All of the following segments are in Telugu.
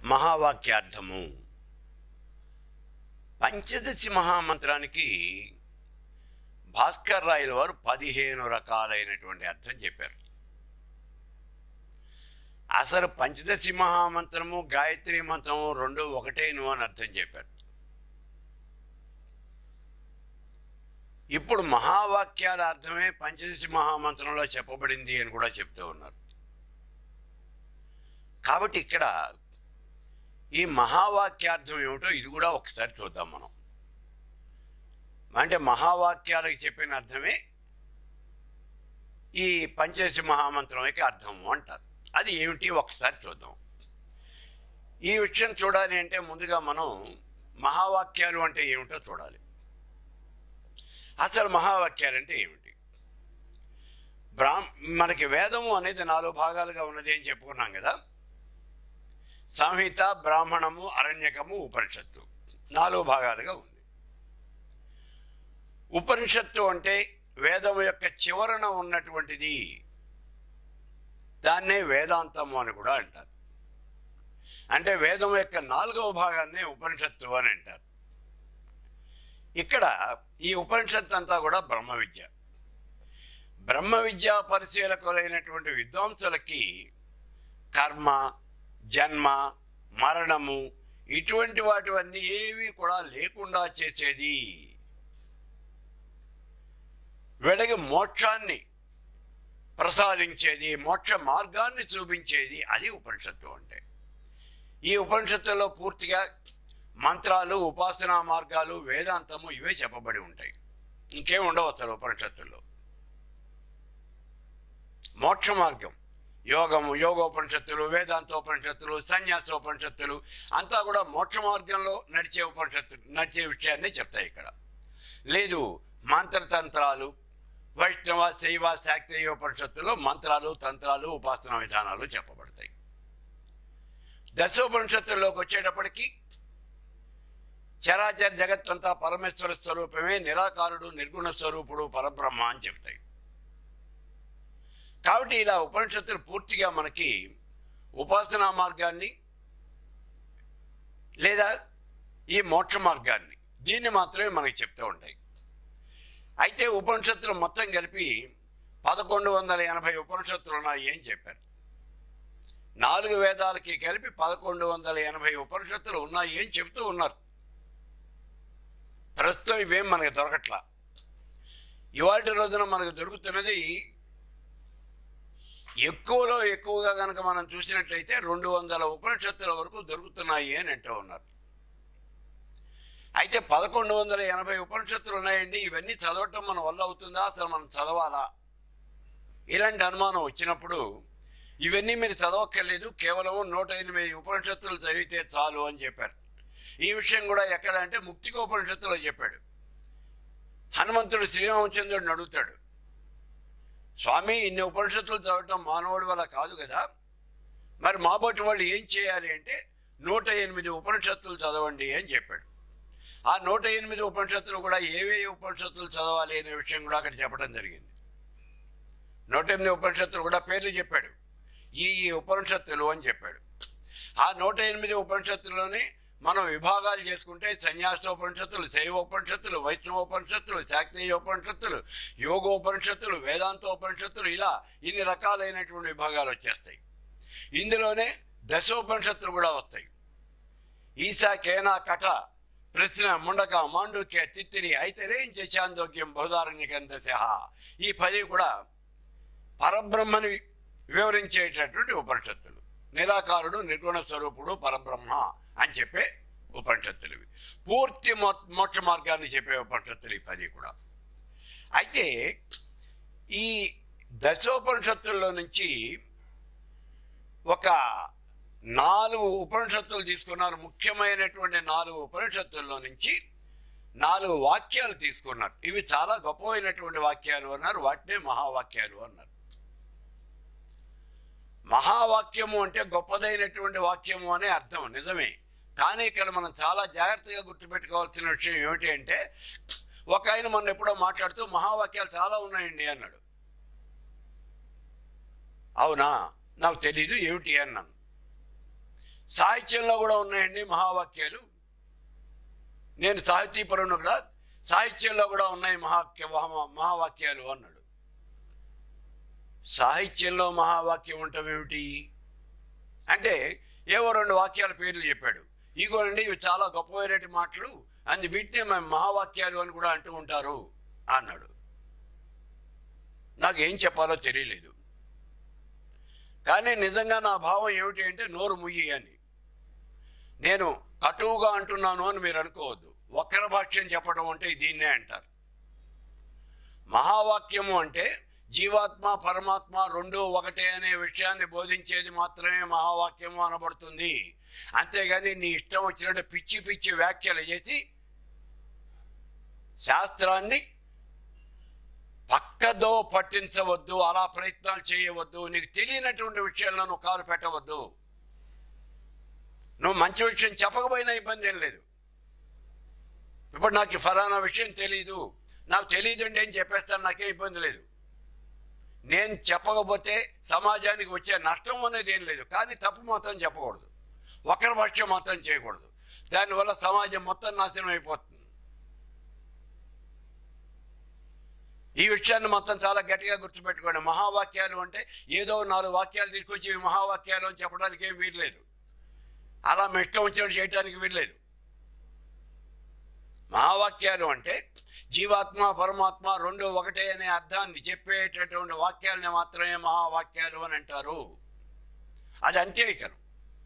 మహావాక్యార్థము పంచదశి మహామంత్రానికి భాస్కర్ రాయల వారు పదిహేను రకాలైనటువంటి అర్థం చెప్పారు అసలు పంచదశి మహామంత్రము గాయత్రి మంత్రము రెండు ఒకటేను అని అర్థం చెప్పారు ఇప్పుడు మహావాక్యాల అర్థమే పంచదశి మహామంత్రంలో చెప్పబడింది అని కూడా చెప్తూ ఉన్నారు కాబట్టి ఇక్కడ ఈ మహావాక్యార్థం ఏమిటో ఇది కూడా ఒకసారి చూద్దాం మనం అంటే మహావాక్యాలకు చెప్పిన అర్థమే ఈ పంచదశి మహామంత్రం యొక్క అర్థము అంటారు అది ఏమిటి ఒకసారి చూద్దాం ఈ విషయం చూడాలి అంటే ముందుగా మనం మహావాక్యాలు అంటే ఏమిటో చూడాలి అసలు మహావాక్యాలు అంటే ఏమిటి బ్రాహ్మ మనకి వేదము అనేది నాలుగు భాగాలుగా ఉన్నది అని చెప్పుకున్నాం కదా సంహిత బ్రాహ్మణము అరణ్యకము ఉపనిషత్తు నాలుగు భాగాలుగా ఉంది ఉపనిషత్తు అంటే వేదం యొక్క చివరన ఉన్నటువంటిది దాన్నే వేదాంతము అని కూడా అంటారు అంటే వేదం యొక్క నాలుగవ భాగాన్నే ఉపనిషత్తు అని అంటారు ఇక్కడ ఈ ఉపనిషత్తు అంతా కూడా బ్రహ్మ విద్య బ్రహ్మ విద్యా పరిశీలకులైనటువంటి విద్వాంసులకి కర్మ జన్మ మరణము ఇటువంటి వాటివన్నీ ఏవి కూడా లేకుండా చేసేది వీళ్ళకి మోక్షాన్ని ప్రసాదించేది మోక్ష మార్గాన్ని చూపించేది అది ఉపనిషత్తు అంటే ఈ ఉపనిషత్తులో పూర్తిగా మంత్రాలు ఉపాసనా మార్గాలు వేదాంతము ఇవే చెప్పబడి ఉంటాయి ఇంకేం ఉండవు అసలు ఉపనిషత్తుల్లో మోక్ష మార్గం యోగము యోగోపనిషత్తులు వేదాంతోపనిషత్తులు సన్యాసోపనిషత్తులు అంతా కూడా మోక్ష మార్గంలో నడిచే ఉపనిషత్తు నడిచే విషయాన్ని చెప్తాయి ఇక్కడ లేదు మంత్రతంత్రాలు వైష్ణవ శైవ శాక్తేయ ఉపనిషత్తులో మంత్రాలు తంత్రాలు ఉపాసనా విధానాలు చెప్పబడతాయి దశోపనిషత్తుల్లోకి వచ్చేటప్పటికి చరాచర జగత్తంతా పరమేశ్వర స్వరూపమే నిరాకారుడు నిర్గుణ స్వరూపుడు పరబ్రహ్మ అని చెప్తాయి కాబట్టి ఇలా ఉపనిషత్తులు పూర్తిగా మనకి ఉపాసనా మార్గాన్ని లేదా ఈ మోక్ష మార్గాన్ని దీన్ని మాత్రమే మనకి చెప్తూ ఉంటాయి అయితే ఉపనిషత్తులు మొత్తం కలిపి పదకొండు వందల ఎనభై ఉపనిషత్తులు ఉన్నాయి అని చెప్పారు నాలుగు వేదాలకి కలిపి పదకొండు వందల ఎనభై ఉపనిషత్తులు ఉన్నాయి అని చెప్తూ ఉన్నారు ప్రస్తుతం ఇవేం మనకి దొరకట్లా ఇవాటి రోజున మనకు దొరుకుతున్నది ఎక్కువలో ఎక్కువగా కనుక మనం చూసినట్లయితే రెండు వందల ఉపనిషత్తుల వరకు దొరుకుతున్నాయి అని అంటూ ఉన్నారు అయితే పదకొండు వందల ఎనభై ఉపనిషత్తులు ఉన్నాయండి ఇవన్నీ చదవటం మన వల్ల అవుతుందా అసలు మనం చదవాలా ఇలాంటి అనుమానం వచ్చినప్పుడు ఇవన్నీ మీరు చదవక్కర్లేదు కేవలం నూట ఎనిమిది ఉపనిషత్తులు చదివితే చాలు అని చెప్పారు ఈ విషయం కూడా ఎక్కడ అంటే ముక్తిక ఉపనిషత్తులో చెప్పాడు హనుమంతుడు శ్రీరామచంద్రుడిని అడుగుతాడు స్వామి ఇన్ని ఉపనిషత్తులు చదవటం మానవుడి వల్ల కాదు కదా మరి మాబోటి వాళ్ళు ఏం చేయాలి అంటే నూట ఎనిమిది ఉపనిషత్తులు చదవండి అని చెప్పాడు ఆ నూట ఎనిమిది ఉపనిషత్తులు కూడా ఏవే ఉపనిషత్తులు చదవాలి అనే విషయం కూడా అక్కడ చెప్పడం జరిగింది నూట ఎనిమిది ఉపనిషత్తులు కూడా పేర్లు చెప్పాడు ఈ ఈ ఉపనిషత్తులు అని చెప్పాడు ఆ నూట ఎనిమిది ఉపనిషత్తుల్లోనే మనం విభాగాలు చేసుకుంటే సన్యాసోపనిషత్తులు శైవోపనిషత్తులు వైష్ణవోపనిషత్తులు శాక్తీయోపనిషత్తులు యోగోపనిషత్తులు వేదాంతోపనిషత్తులు ఇలా ఇన్ని రకాలైనటువంటి విభాగాలు వచ్చేస్తాయి ఇందులోనే దశోపనిషత్తులు కూడా వస్తాయి ఈశా కేనా కథ ప్రశ్న ముండక మాండుక్య తిత్తిరి ఐతరేం చాందోగ్యం బహుదారణ్యకం దశ ఈ పది కూడా పరబ్రహ్మని వివరించేటటువంటి ఉపనిషత్తులు నిరాకారుడు నిర్గుణ స్వరూపుడు పరబ్రహ్మ అని చెప్పే ఉపనిషత్తులు ఇవి పూర్తి మో మోక్ష మార్గాన్ని చెప్పే ఉపనిషత్తులు ఈ పది కూడా అయితే ఈ దశోపనిషత్తుల్లో నుంచి ఒక నాలుగు ఉపనిషత్తులు తీసుకున్నారు ముఖ్యమైనటువంటి నాలుగు ఉపనిషత్తుల్లో నుంచి నాలుగు వాక్యాలు తీసుకున్నారు ఇవి చాలా గొప్పమైనటువంటి వాక్యాలు అన్నారు వాటినే మహావాక్యాలు అన్నారు మహావాక్యము అంటే గొప్పదైనటువంటి వాక్యము అనే అర్థం నిజమే కానీ ఇక్కడ మనం చాలా జాగ్రత్తగా గుర్తుపెట్టుకోవాల్సిన విషయం ఏమిటి అంటే ఒక ఆయన మొన్న ఎప్పుడో మాట్లాడుతూ మహావాక్యాలు చాలా ఉన్నాయండి అన్నాడు అవునా నాకు తెలీదు ఏమిటి అన్నాను సాహిత్యంలో కూడా ఉన్నాయండి మహావాక్యాలు నేను సాహితీపరును కూడా సాహిత్యంలో కూడా ఉన్నాయి మహావాక్య మహా- మహావాక్యాలు అన్నాడు సాహిత్యంలో మహావాక్యం ఉండటం ఏమిటి అంటే ఏవో రెండు వాక్యాల పేర్లు చెప్పాడు ఇగోనండి ఇవి చాలా గొప్పమైనటి మాటలు అందు వీటిని మేము మహావాక్యాలు అని కూడా అంటూ ఉంటారు అన్నాడు నాకు ఏం చెప్పాలో తెలియలేదు కానీ నిజంగా నా భావం ఏమిటి అంటే నోరు ముయ్యి అని నేను కటువుగా అంటున్నాను అని మీరు అనుకోవద్దు వక్ర భాష్యం చెప్పడం అంటే దీన్నే అంటారు మహావాక్యము అంటే జీవాత్మ పరమాత్మ రెండు ఒకటే అనే విషయాన్ని బోధించేది మాత్రమే మహావాక్యము అనబడుతుంది అంతేగాని నీ ఇష్టం వచ్చినట్టు పిచ్చి పిచ్చి వ్యాఖ్యలు చేసి శాస్త్రాన్ని పక్కదో పట్టించవద్దు అలా ప్రయత్నాలు చేయవద్దు నీకు తెలియనటువంటి విషయాల్లో నువ్వు కాలు పెట్టవద్దు నువ్వు మంచి విషయం చెప్పకపోయినా ఇబ్బంది ఏం లేదు ఇప్పుడు నాకు ఈ ఫలానా విషయం తెలియదు నాకు తెలియదు అండి అని చెప్పేస్తాను నాకేం ఇబ్బంది లేదు నేను చెప్పకపోతే సమాజానికి వచ్చే నష్టం అనేది ఏం లేదు కానీ తప్పు మాత్రం చెప్పకూడదు ఒకరి భాష్యం మాత్రం చేయకూడదు దానివల్ల సమాజం మొత్తం నాశనం అయిపోతుంది ఈ విషయాన్ని మొత్తం చాలా గట్టిగా గుర్తుపెట్టుకోండి మహావాక్యాలు అంటే ఏదో నాలుగు వాక్యాలు తీసుకొచ్చి ఇవి మహావాక్యాలు అని చెప్పడానికి ఏం వీల్లేదు అలా మీ ఇష్టం వచ్చినట్టు చేయడానికి వీల్లేదు మహావాక్యాలు అంటే జీవాత్మ పరమాత్మ రెండు ఒకటే అనే అర్థాన్ని చెప్పేటటువంటి వాక్యాలని మాత్రమే మహావాక్యాలు అని అంటారు అది అంత్యైకరం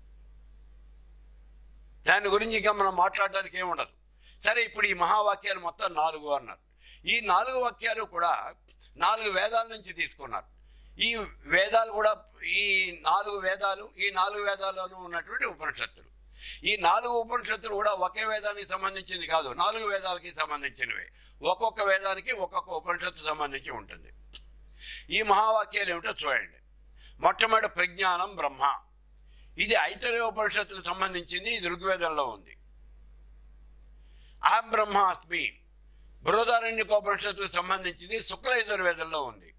దాని గురించి ఇంకా మనం మాట్లాడడానికి ఏమి ఉండదు సరే ఇప్పుడు ఈ మహావాక్యాలు మొత్తం నాలుగు అన్నారు ఈ నాలుగు వాక్యాలు కూడా నాలుగు వేదాల నుంచి తీసుకున్నారు ఈ వేదాలు కూడా ఈ నాలుగు వేదాలు ఈ నాలుగు వేదాల్లోనూ ఉన్నటువంటి ఉపనిషత్తులు ఈ నాలుగు ఉపనిషత్తులు కూడా ఒకే వేదానికి సంబంధించింది కాదు నాలుగు వేదాలకి సంబంధించినవి ఒక్కొక్క వేదానికి ఒక్కొక్క ఉపనిషత్తు సంబంధించి ఉంటుంది ఈ మహావాక్యాలు ఏమిటో చూడండి మొట్టమొదటి ప్రజ్ఞానం బ్రహ్మ ఇది ఐతరేయ ఉపనిషత్తుకు సంబంధించింది ఇది ఋగ్వేదంలో ఉంది అహం బ్రహ్మాస్మి బృహదారణ్యకోపనిషత్తుకు సంబంధించింది శుక్ల యజుర్వేదంలో ఉంది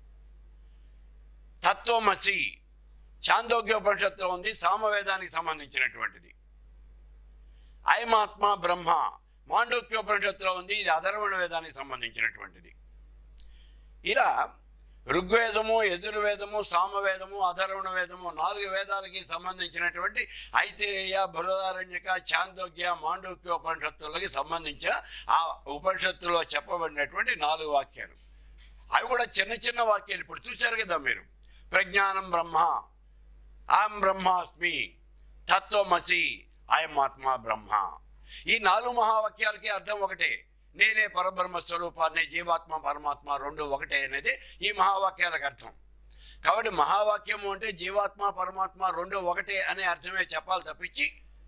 తత్వమసి చాందోగ్యోపనిషత్తులో ఉంది సామవేదానికి సంబంధించినటువంటిది అయమాత్మ బ్రహ్మ మాండోక్యోపనిషత్తులో ఉంది ఇది అధర్వణ వేదానికి సంబంధించినటువంటిది ఇలా ఋగ్వేదము యజుర్వేదము సామవేదము అధర్వణ వేదము నాలుగు వేదాలకి సంబంధించినటువంటి ఐతిరేయ బృహదారణ్యక చాందోగ్య మాండోక్య ఉపనిషత్తులకి సంబంధించిన ఆ ఉపనిషత్తులో చెప్పబడినటువంటి నాలుగు వాక్యాలు అవి కూడా చిన్న చిన్న వాక్యాలు ఇప్పుడు చూశారు కదా మీరు ప్రజ్ఞానం బ్రహ్మ అహం బ్రహ్మాస్మి తత్వమసి అయం ఆత్మ బ్రహ్మ ఈ నాలుగు మహావాక్యాలకి అర్థం ఒకటే నేనే పరబ్రహ్మ స్వరూపాన్ని జీవాత్మ పరమాత్మ రెండు ఒకటే అనేది ఈ మహావాక్యాలకు అర్థం కాబట్టి మహావాక్యము అంటే జీవాత్మ పరమాత్మ రెండు ఒకటే అనే అర్థమే చెప్పాలి తప్పించి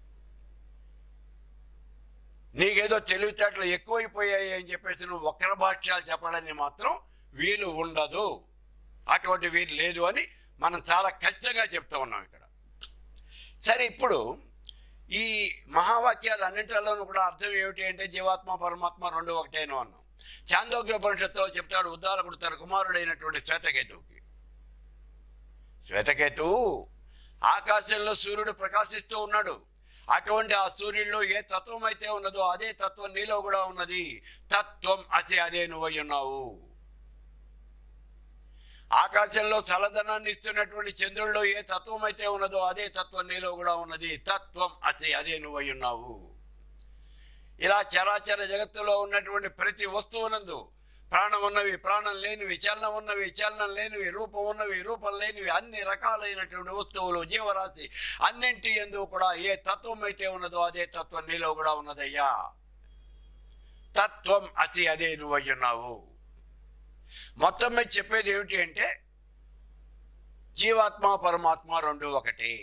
నీకేదో తెలివితేటలు ఎక్కువైపోయాయి అని చెప్పేసి నువ్వు వక్ర భాష్యాలు చెప్పడానికి మాత్రం వీలు ఉండదు అటువంటి వీలు లేదు అని మనం చాలా ఖచ్చితంగా చెప్తా ఉన్నాం ఇక్కడ సరే ఇప్పుడు ఈ మహావాక్యాలు అన్నింటిలోనూ కూడా అర్థం ఏమిటి అంటే జీవాత్మ పరమాత్మ రెండు ఒకటేను అన్నాం చాందోగ్యోపనిషత్తులో చెప్తాడు ఉద్దాలకుడు తన కుమారుడైనటువంటి శ్వేతకేతువుకి శ్వేతకేతువు ఆకాశంలో సూర్యుడు ప్రకాశిస్తూ ఉన్నాడు అటువంటి ఆ సూర్యుల్లో ఏ తత్వం అయితే ఉన్నదో అదే తత్వం నీలో కూడా ఉన్నది తత్వం అసి అదే నువ్వై ఉన్నావు ఆకాశంలో చల్లదనాన్ని ఇస్తున్నటువంటి చంద్రుల్లో ఏ తత్వం అయితే ఉన్నదో అదే తత్వం నీలో కూడా ఉన్నది తత్వం అసి అదే నువ్వై ఉన్నావు ఇలా చరాచర జగత్తులో ఉన్నటువంటి ప్రతి వస్తువునందు ప్రాణం ఉన్నవి ప్రాణం లేనివి చలనం ఉన్నవి చలనం లేనివి రూపం ఉన్నవి రూపం లేనివి అన్ని రకాలైనటువంటి వస్తువులు జీవరాశి అన్నింటి ఎందు కూడా ఏ తత్వం అయితే ఉన్నదో అదే తత్వం నీలో కూడా ఉన్నదయ్యా తత్వం అసి అదే నువ్వయ్యున్నావు మొత్తం మీద చెప్పేది ఏమిటి అంటే జీవాత్మ పరమాత్మ రెండు ఒకటే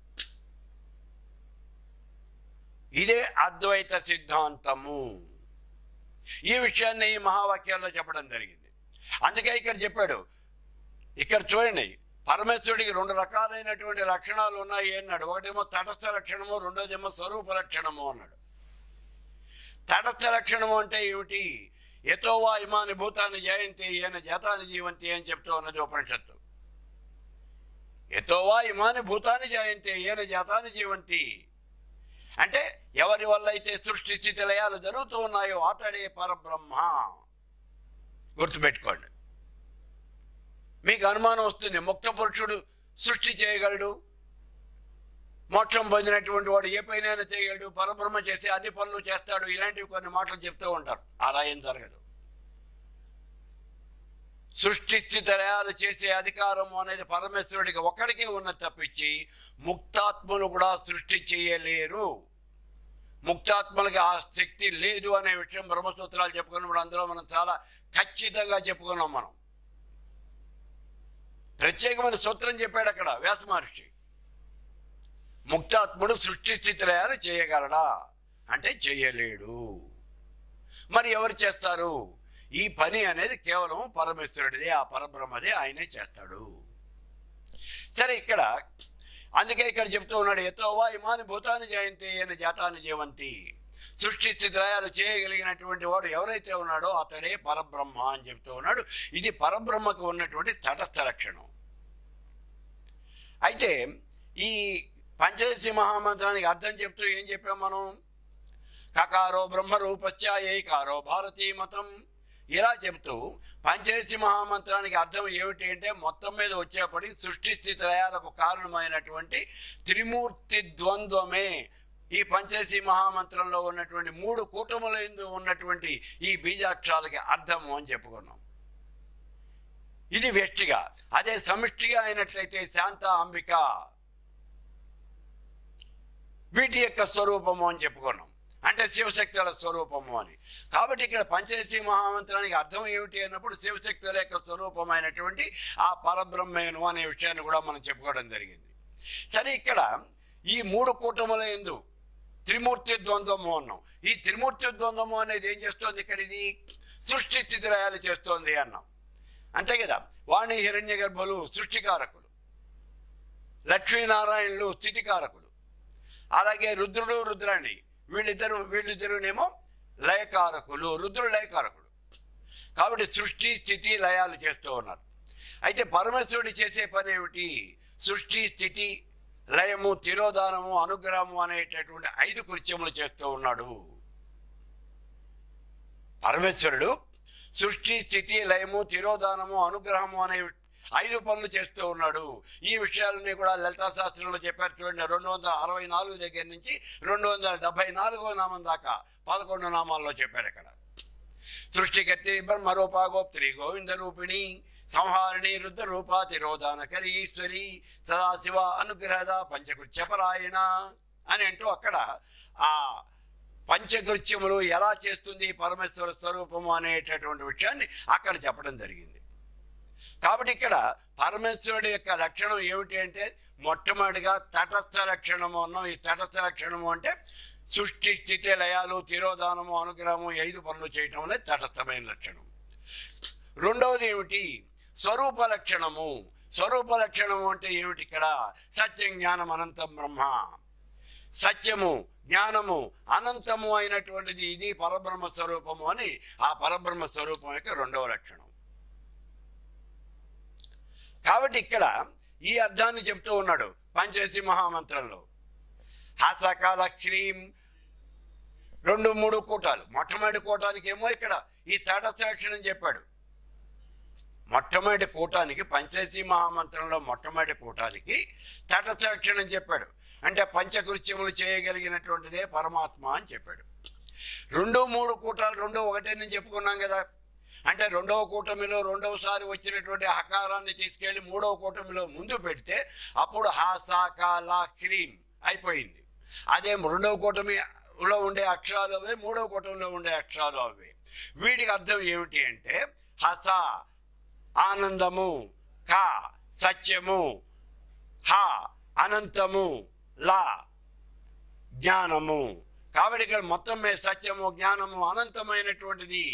ఇదే అద్వైత సిద్ధాంతము ఈ విషయాన్ని ఈ మహావాక్యాల్లో చెప్పడం జరిగింది అందుకే ఇక్కడ చెప్పాడు ఇక్కడ చూడండి పరమేశ్వరుడికి రెండు రకాలైనటువంటి లక్షణాలు ఉన్నాయి అన్నాడు ఒకటేమో తటస్థ లక్షణము రెండోదేమో స్వరూప లక్షణము అన్నాడు తటస్థ లక్షణము అంటే ఏమిటి ఎతో వా ఇమాని భూతాన్ని జయంతి ఈయన జాతాన్ని జీవంతి అని చెప్తూ ఉన్నది ఉపనిషత్తు ఎతో వా ఇమాని భూతాన్ని జాయంతే ఏన జాతాన్ని జీవంతి అంటే ఎవరి వల్ల అయితే సృష్టి స్థితి లయాలు జరుగుతూ ఉన్నాయో అతడే పరబ్రహ్మ గుర్తుపెట్టుకోండి మీకు అనుమానం వస్తుంది ముక్త పురుషుడు సృష్టి చేయగలడు మోక్షం పొందినటువంటి వాడు ఏ పైన చేయగలడు పరబ్రహ్మ చేసి అన్ని పనులు చేస్తాడు ఇలాంటివి కొన్ని మాటలు చెప్తూ ఉంటారు అలా ఏం జరగదు సృష్టి స్థితిలయాలు చేసే అధికారము అనేది పరమేశ్వరుడికి ఒక్కడికే ఉన్న తప్పించి ముక్తాత్మలు కూడా సృష్టి చేయలేరు ముక్తాత్మలకి ఆ శక్తి లేదు అనే విషయం బ్రహ్మసూత్రాలు చెప్పుకున్నప్పుడు అందులో మనం చాలా ఖచ్చితంగా చెప్పుకున్నాం మనం ప్రత్యేకమైన సూత్రం చెప్పాడు అక్కడ వ్యాస మహర్షి ముక్తాత్ముడు సృష్టి స్థితిలయాలు చేయగలడా అంటే చేయలేడు మరి ఎవరు చేస్తారు ఈ పని అనేది కేవలం పరమేశ్వరుడిదే ఆ పరబ్రహ్మదే ఆయనే చేస్తాడు సరే ఇక్కడ అందుకే ఇక్కడ చెప్తూ ఉన్నాడు ఎత్తోవా ఇమాని భూతాన్ని జయంతి అని జాతాన్ని జీవంతి సృష్టి స్థితిలయాలు చేయగలిగినటువంటి వాడు ఎవరైతే ఉన్నాడో అతడే పరబ్రహ్మ అని చెప్తూ ఉన్నాడు ఇది పరబ్రహ్మకు ఉన్నటువంటి తటస్థ లక్షణం అయితే ఈ పంచదశి మహామంత్రానికి అర్థం చెప్తూ ఏం చెప్పాం మనం కకారో బ్రహ్మరూపశ్చ ఏకారో భారతీ మతం ఇలా చెప్తూ పంచదశి మహామంత్రానికి అర్థం ఏమిటి అంటే మొత్తం మీద వచ్చేప్పటికి సృష్టి స్థితి లయాలకు కారణమైనటువంటి త్రిమూర్తి ద్వంద్వమే ఈ పంచదశి మహామంత్రంలో ఉన్నటువంటి మూడు కూటముల ఎందు ఉన్నటువంటి ఈ బీజాక్షరాలకి అర్థము అని చెప్పుకున్నాం ఇది వ్యష్టిగా అదే సమిష్టిగా అయినట్లయితే శాంత అంబిక వీటి యొక్క స్వరూపము అని చెప్పుకున్నాం అంటే శివశక్తుల స్వరూపము అని కాబట్టి ఇక్కడ పంచదశి మహామంత్రానికి అర్థం ఏమిటి అన్నప్పుడు శివశక్తుల యొక్క స్వరూపమైనటువంటి ఆ పరబ్రహ్మేను అనే విషయాన్ని కూడా మనం చెప్పుకోవడం జరిగింది సరే ఇక్కడ ఈ మూడు కూటముల ఎందు త్రిమూర్తి ద్వంద్వము అన్నాం ఈ త్రిమూర్తి ద్వంద్వము అనేది ఏం చేస్తోంది ఇక్కడ ఇది సృష్టి స్థితిలయాలు చేస్తోంది అన్నాం అంతే కదా వాణి హిరణ్య గర్భులు సృష్టికారకులు లక్ష్మీనారాయణులు స్థితికారకులు అలాగే రుద్రుడు రుద్రాణి వీళ్ళిద్దరు వీళ్ళిద్దరునేమో లయకారకులు రుద్రుడు లయకారకుడు కాబట్టి సృష్టి స్థితి లయాలు చేస్తూ ఉన్నారు అయితే పరమేశ్వరుడు చేసే పని ఏమిటి సృష్టి స్థితి లయము తిరోధానము అనుగ్రహము అనేటటువంటి ఐదు కృత్యములు చేస్తూ ఉన్నాడు పరమేశ్వరుడు సృష్టి స్థితి లయము తిరోధానము అనుగ్రహము అనే ఐదు పనులు చేస్తూ ఉన్నాడు ఈ విషయాలన్నీ కూడా లలితా శాస్త్రంలో చెప్పారు చూడండి రెండు వందల అరవై నాలుగు దగ్గర నుంచి రెండు వందల డెబ్బై నాలుగో నామం దాకా పదకొండు నామాల్లో చెప్పాడు ఇక్కడ సృష్టికర్తి బ్రహ్మరూపాగోప్త్రి గోవింద రూపిణి సంహారిణి రుద్ర రూపా తిరోధానకరి ఈశ్వరి సదాశివ అనుగ్రహద పంచకృత్యపరాయణ అని అంటూ అక్కడ ఆ పంచకృత్యములు ఎలా చేస్తుంది పరమేశ్వర స్వరూపము అనేటటువంటి విషయాన్ని అక్కడ చెప్పడం జరిగింది కాబట్టి ఇక్కడ పరమేశ్వరుడి యొక్క లక్షణం ఏమిటి అంటే మొట్టమొదటిగా తటస్థ లక్షణము అన్నాం ఈ తటస్థ లక్షణము అంటే సృష్టి స్థితి లయాలు తిరోధానము అనుగ్రహము ఈ ఐదు పనులు చేయటం అనేది తటస్థమైన లక్షణం రెండవది ఏమిటి స్వరూప లక్షణము స్వరూప లక్షణము అంటే ఏమిటి ఇక్కడ సత్యం జ్ఞానం అనంతం బ్రహ్మ సత్యము జ్ఞానము అనంతము అయినటువంటిది ఇది పరబ్రహ్మ స్వరూపము అని ఆ పరబ్రహ్మ స్వరూపం యొక్క రెండవ లక్షణం కాబట్టి ఇక్కడ ఈ అర్థాన్ని చెప్తూ ఉన్నాడు పంచదశి మహామంత్రంలో హాసకాల క్రీం రెండు మూడు కూటాలు మొట్టమొదటి కూటానికి ఏమో ఇక్కడ ఈ తటస్థ లక్షణం చెప్పాడు మొట్టమొదటి కూటానికి పంచదశి మహామంత్రంలో మొట్టమొదటి కూటానికి తటస్థ లక్షణం చెప్పాడు అంటే పంచకృత్యములు చేయగలిగినటువంటిదే పరమాత్మ అని చెప్పాడు రెండు మూడు కూటాలు రెండు ఒకటే నేను చెప్పుకున్నాం కదా అంటే రెండవ కూటమిలో రెండవసారి వచ్చినటువంటి హకారాన్ని తీసుకెళ్లి మూడవ కూటమిలో ముందు పెడితే అప్పుడు హాసాకాల క్రీమ్ అయిపోయింది అదే రెండవ కూటమిలో ఉండే అక్షరాలు అవే మూడవ కూటమిలో ఉండే అక్షరాలు అవే వీటికి అర్థం ఏమిటి అంటే హస ఆనందము క సత్యము హ అనంతము లా జ్ఞానము కాబట్టి ఇక్కడ మొత్తం మీద సత్యము జ్ఞానము అనంతమైనటువంటిది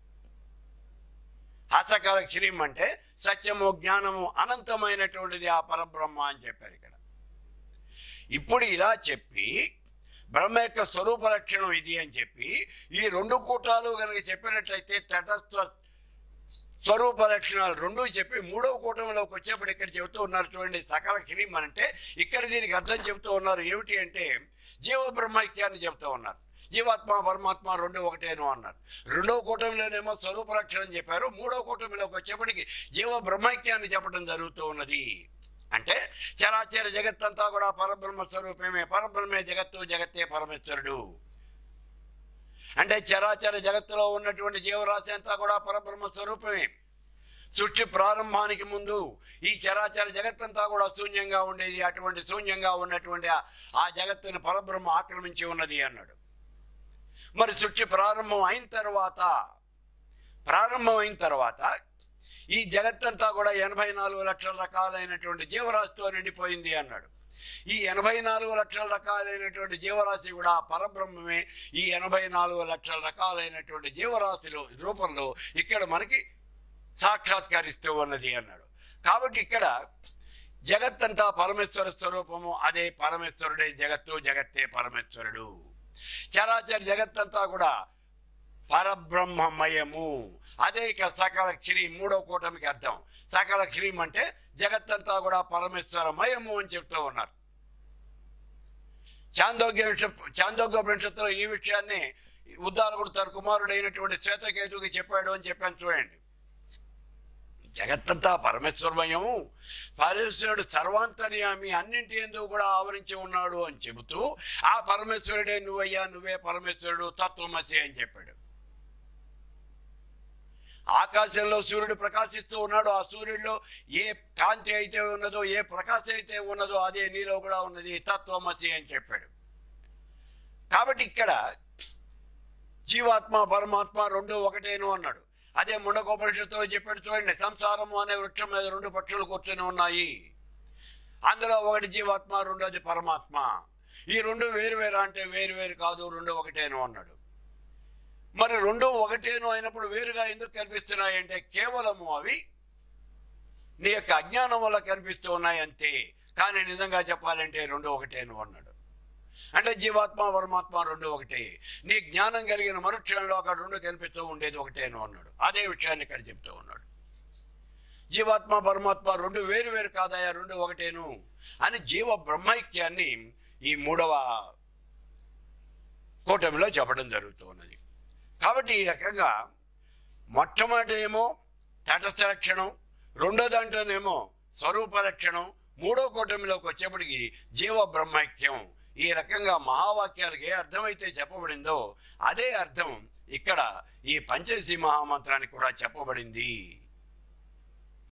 హస్తకాల క్షీరం అంటే సత్యము జ్ఞానము అనంతమైనటువంటిది ఆ పరబ్రహ్మ అని చెప్పారు ఇక్కడ ఇప్పుడు ఇలా చెప్పి బ్రహ్మ యొక్క స్వరూప లక్షణం ఇది అని చెప్పి ఈ రెండు కూటాలు కనుక చెప్పినట్లయితే తటస్థ స్వరూప లక్షణాలు రెండూ చెప్పి మూడవ కూటమిలోకి వచ్చేప్పుడు ఇక్కడ చెబుతూ ఉన్నారు చూడండి సకల కిరీం అంటే ఇక్కడ దీనికి అర్థం చెబుతూ ఉన్నారు ఏమిటి అంటే జీవ బ్రహ్మైక్యాన్ని చెబుతూ ఉన్నారు జీవాత్మ పరమాత్మ రెండు ఒకటేను అన్నారు రెండవ కూటమిలోనేమో స్వరూప లక్షణం చెప్పారు మూడవ కూటమిలోకి వచ్చేప్పటికి జీవ బ్రహ్మైక్యాన్ని చెప్పడం జరుగుతూ ఉన్నది అంటే చరాచర జగత్తంతా కూడా పరబ్రహ్మ స్వరూపమే పరబ్రహ్మే జగత్తు జగత్తే పరమేశ్వరుడు అంటే చరాచర జగత్తులో ఉన్నటువంటి జీవరాశి అంతా కూడా పరబ్రహ్మ స్వరూపమే సృష్టి ప్రారంభానికి ముందు ఈ చరాచర జగత్తంతా కూడా శూన్యంగా ఉండేది అటువంటి శూన్యంగా ఉన్నటువంటి ఆ- ఆ జగత్తుని పరబ్రహ్మ ఆక్రమించి ఉన్నది అన్నాడు మరి సృష్టి ప్రారంభం అయిన తర్వాత ప్రారంభం అయిన తర్వాత ఈ జగత్తంతా కూడా ఎనభై నాలుగు లక్షల రకాలైనటువంటి జీవరాశితో నిండిపోయింది అన్నాడు ఈ ఎనభై నాలుగు లక్షల రకాలైనటువంటి జీవరాశి కూడా పరబ్రహ్మమే ఈ ఎనభై నాలుగు లక్షల రకాలైనటువంటి జీవరాశిలో రూపంలో ఇక్కడ మనకి సాక్షాత్కరిస్తూ ఉన్నది అన్నాడు కాబట్టి ఇక్కడ జగత్తంతా పరమేశ్వర స్వరూపము అదే పరమేశ్వరుడే జగత్తు జగత్తే పరమేశ్వరుడు చరాచర జగత్తంతా కూడా పరబ్రహ్మమయము అదే ఇక సకల క్రీం మూడో కూటమికి అర్థం సకల క్రీం అంటే జగత్తంతా కూడా పరమేశ్వరమయము అని చెప్తూ ఉన్నారు చాందోగ్య విష- చాందోగ్య ఉపనిషత్తులో ఈ విషయాన్ని ఉద్దాలకుడు తన కుమారుడైనటువంటి శ్వేతకేతుకి చెప్పాడు అని చెప్పాను చూడండి జగత్తంతా పరమేశ్వరమయము పరమేశ్వరుడు సర్వాంతర్యామి అన్నింటి ఎందు కూడా ఆవరించి ఉన్నాడు అని చెబుతూ ఆ పరమేశ్వరుడే నువ్వయ్యా నువ్వే పరమేశ్వరుడు తత్వమసి అని చెప్పాడు ఆకాశంలో సూర్యుడు ప్రకాశిస్తూ ఉన్నాడు ఆ సూర్యుడిలో ఏ కాంతి అయితే ఉన్నదో ఏ ప్రకాశం అయితే ఉన్నదో అదే నీలో కూడా ఉన్నది తత్వమసి అని చెప్పాడు కాబట్టి ఇక్కడ జీవాత్మ పరమాత్మ రెండు ఒకటేను అన్నాడు అదే ముండకోపనిషత్తులో చెప్పాడు చూడండి సంసారము అనే వృక్షం మీద రెండు పక్షులు కూర్చొని ఉన్నాయి అందులో ఒకటి జీవాత్మ రెండోది పరమాత్మ ఈ రెండు వేరు వేరు అంటే వేరు వేరు కాదు రెండు ఒకటేను అన్నాడు మరి రెండు ఒకటేను అయినప్పుడు వేరుగా ఎందుకు కనిపిస్తున్నాయి అంటే కేవలము అవి నీ యొక్క అజ్ఞానం వల్ల కనిపిస్తూ ఉన్నాయి అంతే కానీ నిజంగా చెప్పాలంటే రెండు ఒకటేను అన్నాడు అంటే జీవాత్మ పరమాత్మ రెండు ఒకటే నీ జ్ఞానం కలిగిన మరుక్షణంలో అక్కడ రెండు కనిపిస్తూ ఉండేది ఒకటేను అన్నాడు అదే విషయాన్ని ఇక్కడ చెప్తూ ఉన్నాడు జీవాత్మ పరమాత్మ రెండు వేరు వేరు కాదయా రెండు ఒకటేను అని జీవ బ్రహ్మైక్యాన్ని ఈ మూడవ కూటమిలో చెప్పడం జరుగుతూ ఉన్నది కాబట్టి ఈ రకంగా మొట్టమొదటి ఏమో తటస్థ లక్షణం రెండో దాంట్లోనేమో స్వరూప లక్షణం మూడో కూటమిలోకి వచ్చేప్పటికి జీవ బ్రహ్మైక్యం ఈ రకంగా మహావాక్యాలకు ఏ అర్థమైతే చెప్పబడిందో అదే అర్థం ఇక్కడ ఈ పంచదశి మహామంత్రానికి కూడా చెప్పబడింది